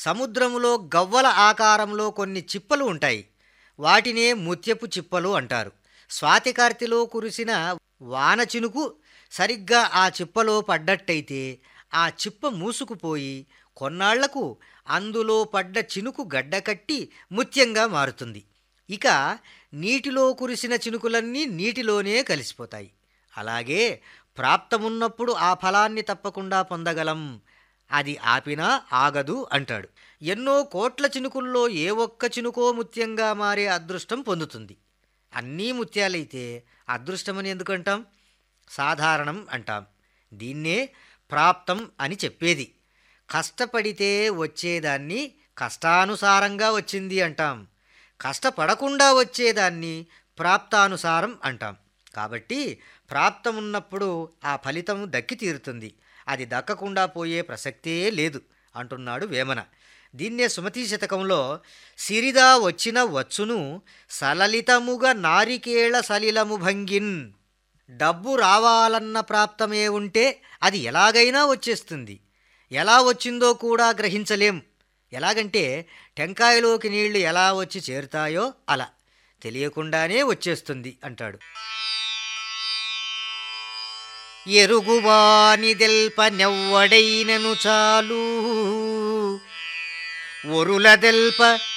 సముద్రములో గవ్వల ఆకారంలో కొన్ని చిప్పలు ఉంటాయి వాటినే ముత్యపు చిప్పలు అంటారు స్వాతికార్తిలో కురిసిన వాన చినుకు సరిగ్గా ఆ చిప్పలో పడ్డట్టయితే ఆ చిప్ప మూసుకుపోయి కొన్నాళ్లకు అందులో పడ్డ చినుకు గడ్డకట్టి ముత్యంగా మారుతుంది ఇక నీటిలో కురిసిన చినుకులన్నీ నీటిలోనే కలిసిపోతాయి అలాగే ప్రాప్తమున్నప్పుడు ఆ ఫలాన్ని తప్పకుండా పొందగలం అది ఆపినా ఆగదు అంటాడు ఎన్నో కోట్ల చినుకుల్లో ఏ ఒక్క చినుకో ముత్యంగా మారే అదృష్టం పొందుతుంది అన్నీ ముత్యాలైతే అదృష్టమని ఎందుకంటాం సాధారణం అంటాం దీన్నే ప్రాప్తం అని చెప్పేది కష్టపడితే వచ్చేదాన్ని కష్టానుసారంగా వచ్చింది అంటాం కష్టపడకుండా వచ్చేదాన్ని ప్రాప్తానుసారం అంటాం కాబట్టి ప్రాప్తమున్నప్పుడు ఆ ఫలితం దక్కి తీరుతుంది అది దక్కకుండా పోయే ప్రసక్తే లేదు అంటున్నాడు వేమన దీన్నే సుమతి శతకంలో సిరిదా వచ్చిన వచ్చును సలలితముగా నారికేళ సలిలము భంగిన్ డబ్బు రావాలన్న ప్రాప్తమే ఉంటే అది ఎలాగైనా వచ్చేస్తుంది ఎలా వచ్చిందో కూడా గ్రహించలేం ఎలాగంటే టెంకాయలోకి నీళ్లు ఎలా వచ్చి చేరుతాయో అలా తెలియకుండానే వచ్చేస్తుంది అంటాడు ఎరుగువాని దెల్ప నెవ్వడైనను చాలు ఒరుల దెల్ప